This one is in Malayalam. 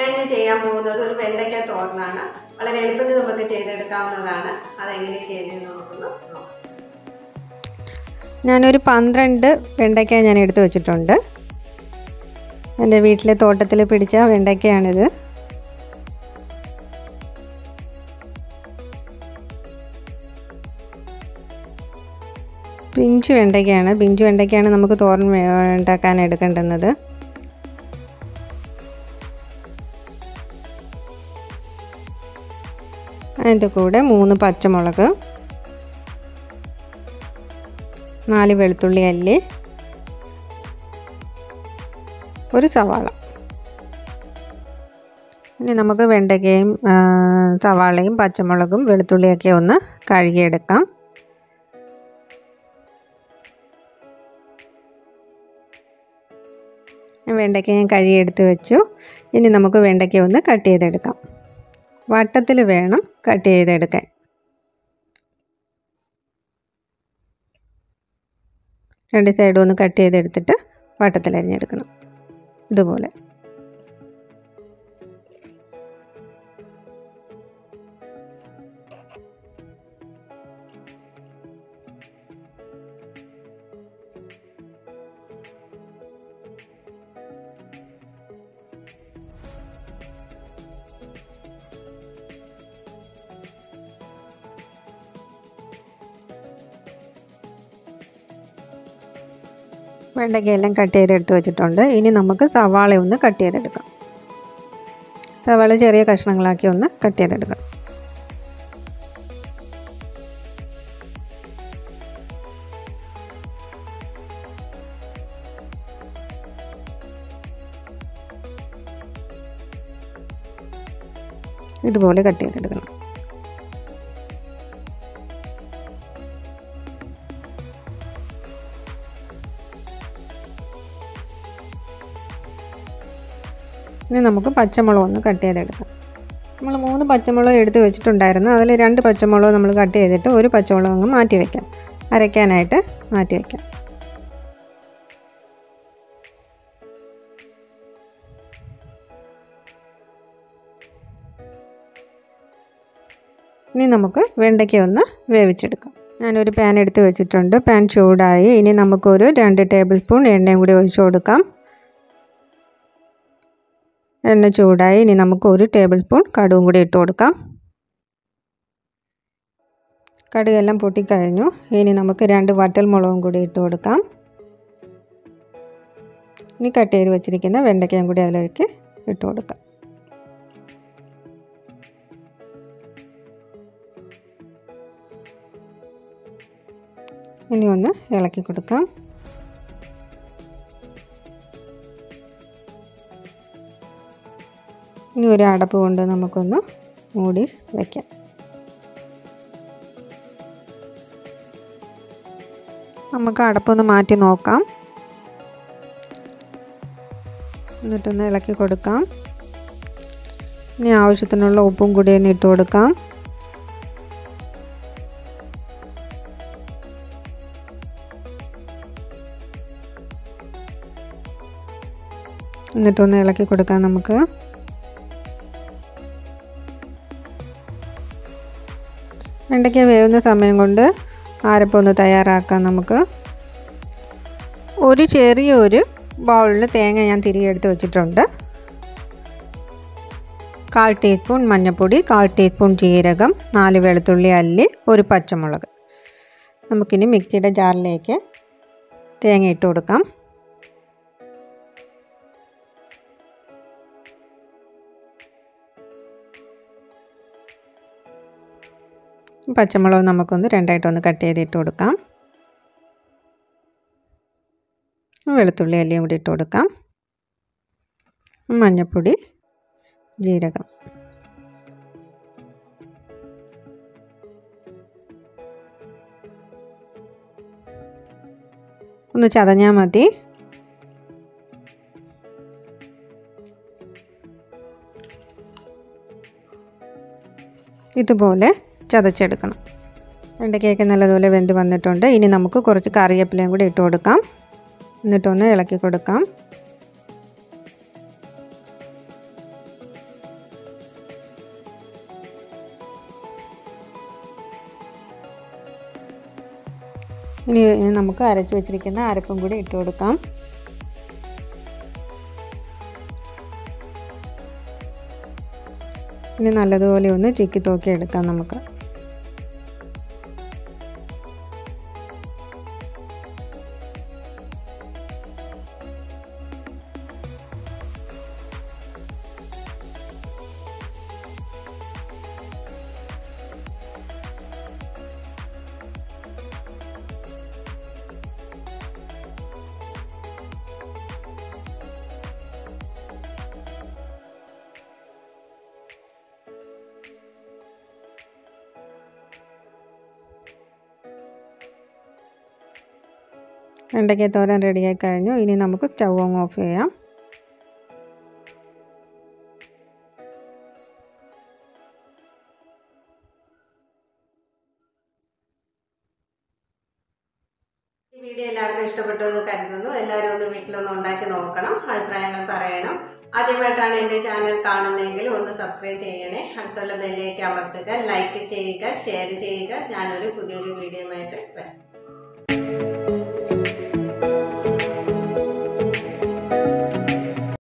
ഇന്ന് ചെയ്യാൻ പോകുന്നത് ഒരു വെണ്ടയ്ക്ക തോരനാണ് വളരെ എളുപ്പത്തിൽ നമുക്ക് ചെയ്തെടുക്കാവുന്നതാണ് അതെങ്ങനെ ചെയ്യുന്നതെന്ന് നമുക്കൊന്ന് നോക്കാം ഞാനൊരു പന്ത്രണ്ട് വെണ്ടയ്ക്ക ഞാൻ എടുത്തു വെച്ചിട്ടുണ്ട് എൻ്റെ വീട്ടിലെ തോട്ടത്തിൽ പിടിച്ച വെണ്ടയ്ക്കയാണിത് പിഞ്ചു വെണ്ടയ്ക്കയാണ് പിഞ്ചു വെണ്ടയ്ക്കയാണ് നമുക്ക് തോരൻ വേ- ഉണ്ടാക്കാൻ എടുക്കേണ്ടുന്നത് അതിൻ്റെ കൂടെ മൂന്ന് പച്ചമുളക് നാല് വെളുത്തുള്ളി അല്ലി ഒരു സവാള ഇനി നമുക്ക് വെണ്ടയ്ക്കയും ആ, സവാളയും പച്ചമുളകും വെളുത്തുള്ളിയൊക്കെ ഒന്ന് കഴുകിയെടുക്കാം വെണ്ടയ്ക്ക ഞാൻ കഴുകിയെടുത്ത് വെച്ചു ഇനി നമുക്ക് വെണ്ടയ്ക്ക ഒന്ന് കട്ട് ചെയ്തെടുക്കാം വട്ടത്തിൽ വേണം കട്ട് ചെയ്തെടുക്കാൻ രണ്ട് സൈഡും ഒന്ന് കട്ട് ചെയ്തെടുത്തിട്ട് വട്ടത്തിൽ അരിഞ്ഞെടുക്കണം ഇതുപോലെ വെണ്ടയ്ക്കയെല്ലാം കട്ട് ചെയ്തെടുത്ത് വെച്ചിട്ടുണ്ട് ഇനി നമുക്ക് സവാള ഒന്ന് കട്ട് ചെയ്തെടുക്കാം സവാള ചെറിയ കഷ്ണങ്ങളാക്കി ഒന്ന് കട്ട് ചെയ്തെടുക്കാം ഇതുപോലെ കട്ട് ചെയ്തെടുക്കണം ഇനി നമുക്ക് പച്ചമുളക് ഒന്ന് കട്ട് ചെയ്തെടുക്കാം നമ്മൾ മൂന്ന് പച്ചമുളക് എടുത്ത് വെച്ചിട്ടുണ്ടായിരുന്നു അതിൽ രണ്ട് പച്ചമുളക് നമ്മൾ കട്ട് ചെയ്തിട്ട് ഒരു പച്ചമുളക് അങ്ങ് മാറ്റി വയ്ക്കാം അരയ്ക്കാനായിട്ട് മാറ്റി വയ്ക്കാം ഇനി നമുക്ക് വെണ്ടയ്ക്ക ഒന്ന് വേവിച്ചെടുക്കാം ഞാനൊരു പാൻ എടുത്ത് വെച്ചിട്ടുണ്ട് പാൻ ചൂടായി ഇനി നമുക്കൊരു രണ്ട് ടേബിൾ സ്പൂൺ എണ്ണയും കൂടി ഒഴിച്ചു കൊടുക്കാം എണ്ണ ചൂടായി ഇനി നമുക്ക് ഒരു ടേബിൾ സ്പൂൺ കടുവും കൂടി ഇട്ട് കൊടുക്കാം കടുകെല്ലാം പൊട്ടിക്കഴിഞ്ഞു ഇനി നമുക്ക് രണ്ട് വറ്റൽ മുളകും കൂടി ഇട്ട് കൊടുക്കാം ഇനി കട്ട് ചെയ്ത് വെച്ചിരിക്കുന്ന വെണ്ടയ്ക്കയും കൂടി അതിലേക്ക് ഇട്ട് കൊടുക്കാം ഇനി ഒന്ന് ഇളക്കി കൊടുക്കാം ഇനി ഒരു അടപ്പ് കൊണ്ട് നമുക്കൊന്ന് മൂടി വയ്ക്കാം നമുക്ക് അടപ്പൊന്ന് മാറ്റി നോക്കാം എന്നിട്ടൊന്ന് ഇളക്കി കൊടുക്കാം ഇനി ആവശ്യത്തിനുള്ള ഉപ്പും കൂടി ഒന്ന് ഇട്ട് കൊടുക്കാം എന്നിട്ടൊന്ന് ഇളക്കി കൊടുക്കാം നമുക്ക് വെണ്ടയ്ക്ക വേവുന്ന സമയം കൊണ്ട് ആരപ്പം ഒന്ന് തയ്യാറാക്കാം നമുക്ക് ഒരു ചെറിയൊരു ബൗളിൽ തേങ്ങ ഞാൻ തിരികെ എടുത്ത് വെച്ചിട്ടുണ്ട് കാൽ ടീസ്പൂൺ മഞ്ഞൾപ്പൊടി കാൽ ടീസ്പൂൺ ജീരകം നാല് വെളുത്തുള്ളി അല്ലി ഒരു പച്ചമുളക് നമുക്കിനി മിക്സിയുടെ ജാറിലേക്ക് തേങ്ങ ഇട്ട് കൊടുക്കാം പച്ചമുളക് നമുക്കൊന്ന് രണ്ടായിട്ടൊന്ന് കട്ട് ചെയ്തിട്ട് കൊടുക്കാം വെളുത്തുള്ളി അല്ലിയും കൂടി ഇട്ട് കൊടുക്കാം മഞ്ഞൾപ്പൊടി ജീരകം ഒന്ന് ചതഞ്ഞാൽ മതി ഇതുപോലെ ചതച്ചെടുക്കണം വെണ്ടയ്ക്കയൊക്കെ നല്ലതുപോലെ വെന്ത് വന്നിട്ടുണ്ട് ഇനി നമുക്ക് കുറച്ച് കറിവേപ്പിലയും കൂടി ഇട്ട് കൊടുക്കാം എന്നിട്ടൊന്ന് ഇളക്കി കൊടുക്കാം ഇനി നമുക്ക് അരച്ച് വെച്ചിരിക്കുന്ന അരപ്പും കൂടി ഇട്ട് കൊടുക്കാം ഇനി നല്ലതുപോലെ ഒന്ന് ചിക്കി തോക്കി എടുക്കാം നമുക്ക് വെണ്ടയ്ക്ക തോരൻ റെഡിയായി കഴിഞ്ഞു ഇനി നമുക്ക് സ്റ്റൗ അങ്ങ് ഓഫ് ചെയ്യാം ഈ വീഡിയോ എല്ലാവർക്കും ഇഷ്ടപ്പെട്ടു എന്ന് കരുതുന്നു എല്ലാവരും ഒന്ന് വീട്ടിലൊന്ന് ഉണ്ടാക്കി നോക്കണം അഭിപ്രായങ്ങൾ പറയണം ആദ്യമായിട്ടാണ് എൻ്റെ ചാനൽ കാണുന്നതെങ്കിൽ ഒന്ന് സബ്സ്ക്രൈബ് ചെയ്യണേ അടുത്തുള്ള ബെല്ലേക്ക് അമർത്തുക ലൈക്ക് ചെയ്യുക ഷെയർ ചെയ്യുക ഞാനൊരു പുതിയൊരു വീഡിയോ ആയിട്ട് വരാം